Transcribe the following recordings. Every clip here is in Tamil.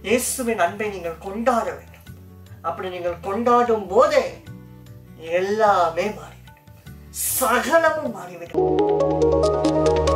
இயேசுவின் அன்பை நீங்கள் கொண்டாட வேண்டும் அப்படி நீங்கள் கொண்டாடும் போதே எல்லாமே மாறிவிடும் சகலமும் மாறிவிடும்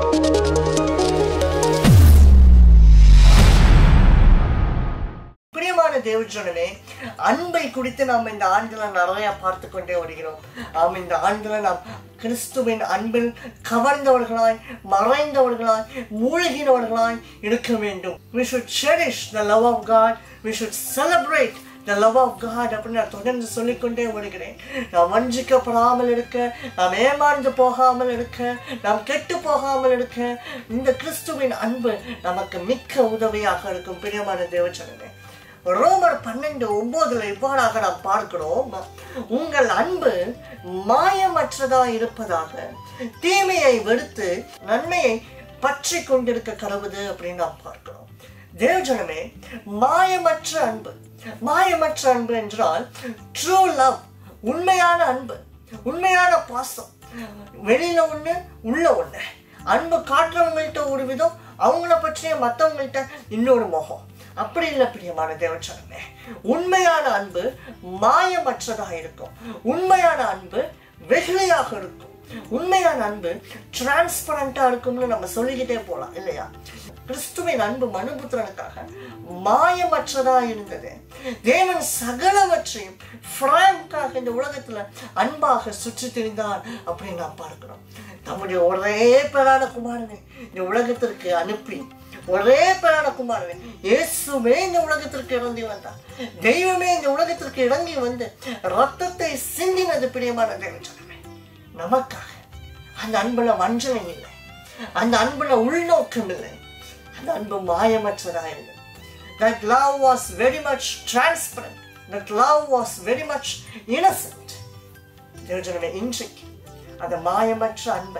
பிரியமான தேவஜனமே அன்பை குறித்து நாம் இந்த ஆண்டுல நிறைய பார்த்து கொண்டே வருகிறோம் ஆம் இந்த ஆண்டுல நாம் கிறிஸ்துவின் அன்பில் கவர்ந்தவர்களாய் மறைந்தவர்களாய் மூழ்கினவர்களாய் இருக்க வேண்டும் we should cherish the love of God we should celebrate the love of God அப்படின்னு நான் தொடர்ந்து சொல்லிக்கொண்டே வருகிறேன் நாம் வஞ்சிக்கப்படாமல் இருக்க நாம் ஏமாந்து போகாமல் இருக்க நாம் கெட்டு போகாமல் இருக்க இந்த கிறிஸ்துவின் அன்பு நமக்கு மிக்க உதவியாக இருக்கும் பிரியமான தேவச்சனமே ரோமர் பன்னெண்டு ஒன்பதுல இவ்வாறாக நாம் பார்க்கிறோம் உங்கள் அன்பு மாயமற்றதா இருப்பதாக தீமையை வெறுத்து நன்மையை பற்றி கொண்டிருக்க கடவுது அப்படின்னு நாம் பார்க்கிறோம் தேவஜனமே மாயமற்ற அன்பு மாயமற்ற அன்பு என்றால் ட்ரூ லவ் உண்மையான அன்பு உண்மையான பாசம் வெளியில ஒண்ணு உள்ள ஒண்ணு அன்பு காட்டுறவங்கள்ட்ட ஒரு விதம் அவங்கள பற்றிய மற்றவங்கள்ட்ட இன்னொரு முகம் அப்படி இல்லை பிரியமான தேவச்சனமே உண்மையான அன்பு மாயமற்றதாக இருக்கும் உண்மையான அன்பு வெகுளியாக இருக்கும் உண்மையான அன்பு டிரான்ஸ்பரண்டா இருக்கும்னு நம்ம சொல்லிக்கிட்டே போலாம் இல்லையா கிறிஸ்துவின் அன்பு மனுபுத்திரனுக்காக மாயமற்றதா இருந்தது தேவன் சகலவற்றையும் பிராங்காக இந்த உலகத்துல அன்பாக சுற்றி திரிந்தார் அப்படின்னு நாம் பார்க்கிறோம் நம்முடைய ஒரே பேரான குமாரனை இந்த உலகத்திற்கு அனுப்பி ஒரே பேரான குமாரனை இயேசுவே இந்த உலகத்திற்கு இறங்கி வந்தார் தெய்வமே இந்த உலகத்திற்கு இறங்கி வந்து ரத்தத்தை சிந்தினது பிரியமான தேவச்சனமே நமக்காக அந்த அன்புல வஞ்சனை இல்லை அந்த அன்புல உள்நோக்கம் இல்லை அந்த அன்பு மாயமற்றதாக இருந்தது that love was very much transparent that love was very much innocent தேவஜனமே இன்றைக்கு அந்த மாயமற்ற அன்பை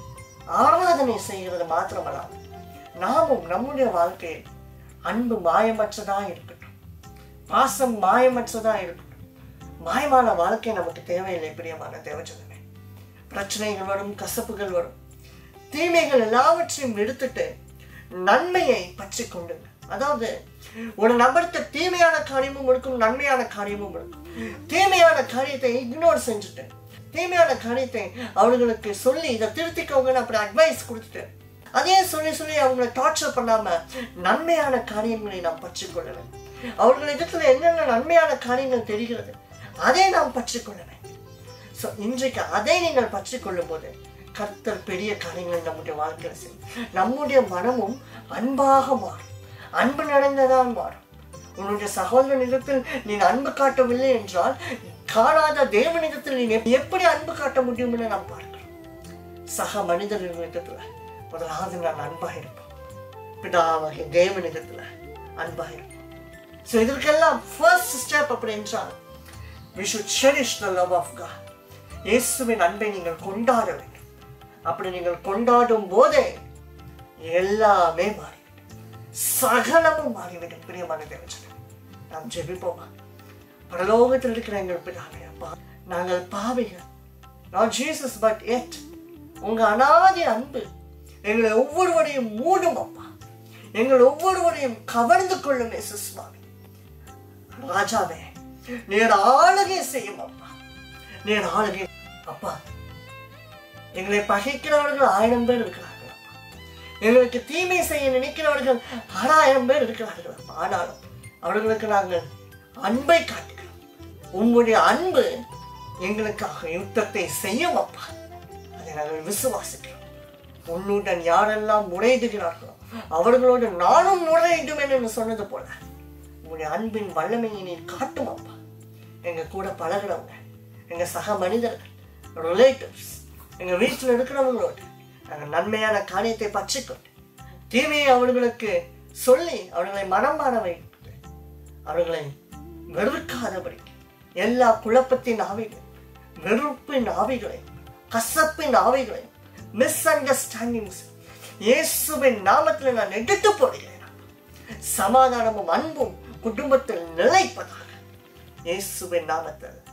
ஆராதனை செய்கிறது மாத்திரமல்லாமல் நாமும் நம்முடைய வாழ்க்கையில் அன்பு மாயமற்றதா இருக்கட்டும் பாசம் மாயமற்றதா இருக்கட்டும் மாயமான வாழ்க்கை நமக்கு தேவையில்லை பிரியமான தேவஜனமே பிரச்சனைகள் வரும் கசப்புகள் வரும் தீமைகள் எல்லாவற்றையும் எடுத்துட்டு நன்மையை பற்றி கொண்டுங்க அதாவது ஒரு நபருக்கு தீமையான காரியமும் இருக்கும் நன்மையான காரியமும் இருக்கும் தீமையான காரியத்தை இக்னோர் செஞ்சுட்டு தீமையான காரியத்தை அவர்களுக்கு சொல்லி இதை திருத்திக்கோங்கன்னு அப்படி அட்வைஸ் கொடுத்துட்டு அதே சொல்லி சொல்லி அவங்களை டார்ச்சர் பண்ணாம நன்மையான காரியங்களை நாம் பற்றி கொள்ள வேண்டும் அவர்களிடத்துல என்னென்ன நன்மையான காரியங்கள் தெரிகிறது அதை நாம் பற்றி கொள்ள வேண்டும் ஸோ இன்றைக்கு அதை நீங்கள் பற்றி கொள்ளும் போது கர்த்தர் பெரிய காரியங்களை நம்முடைய வாழ்க்கையில் செய்யும் நம்முடைய மனமும் அன்பாக மாறும் அன்பு நிறைந்ததான் மாறும் உன்னுடைய சகோதரனிடத்தில் நீ அன்பு காட்டவில்லை என்றால் காணாத தேவனிடத்தில் நீ எப்படி அன்பு காட்ட முடியும்னு நாம் பார்க்கிறோம் சக மனிதர்களிடத்துல முதலாவது நான் அன்பாக இருப்போம் பிதாவாகிய தேவனிடத்துல அன்பாக இருப்போம் ஸோ இதற்கெல்லாம் ஃபர்ஸ்ட் ஸ்டெப் அப்படி என்றால் we should cherish the love of God இயேசுவின் அன்பை நீங்கள் கொண்டாட வேண்டும் அப்படி நீங்கள் கொண்டாடும் போதே எல்லாமே மாறிவிடும் சகலமும் மாறிவிடும் பிரியமான தேவச்சனை நாம் ஜெபிப்போமா பரலோகத்தில் இருக்கிற எங்கள் பிதாவே அப்பா நாங்கள் பாவிகள் நான் ஜீசஸ் பட் எட் உங்க அனாதி அன்பு எங்களை ஒவ்வொருவரையும் மூடும் அப்பா எங்கள் ஒவ்வொருவரையும் கவர்ந்து கொள்ளும் இயேசு சுவாமி ராஜாவே நீர் ஆளுகை செய்யும் அப்பா நீர் ஆளுகை அப்பா எங்களை பகைக்கிறவர்கள் ஆயிரம் பேர் இருக்கிறார்கள் அப்பா எங்களுக்கு தீமை செய்ய நினைக்கிறவர்கள் ஆறாயிரம் பேர் இருக்கிறார்கள் அப்பா ஆனாலும் அவர்களுக்கு நாங்கள் அன்பை காட்டுகிறோம் உங்களுடைய அன்பு எங்களுக்காக யுத்தத்தை செய்யும் அப்பா அதை நாங்கள் விசுவாசிக்கிறோம் உன்னுடன் யாரெல்லாம் முறையிடுகிறார்களோ அவர்களோடு நானும் முறையிடுவேன் என்று சொன்னது போல உங்களுடைய அன்பின் வல்லமையை நீ காட்டும் அப்பா எங்க கூட பழகிறவங்க எங்க சக மனிதர்கள் ரிலேட்டிவ்ஸ் எங்க வீட்டில் இருக்கிறவங்களோடு நாங்கள் நன்மையான காரியத்தை பற்றிக்கொண்டு தீமையை அவர்களுக்கு சொல்லி அவர்களை மனம் மாற வைத்து அவர்களை வெறுக்காதபடி எல்லா குழப்பத்தின் ஆவிகள் வெறுப்பின் ஆவிகளை கசப்பின் ஆவிகளை மிஸ் அண்டர்ஸ்டாண்டிங்ஸ் இயேசுவின் நாமத்தில் நான் எடுத்து போடுகிறேன் சமாதானமும் அன்பும் குடும்பத்தில் நிலைப்பதாக இயேசுவின் நாமத்தில்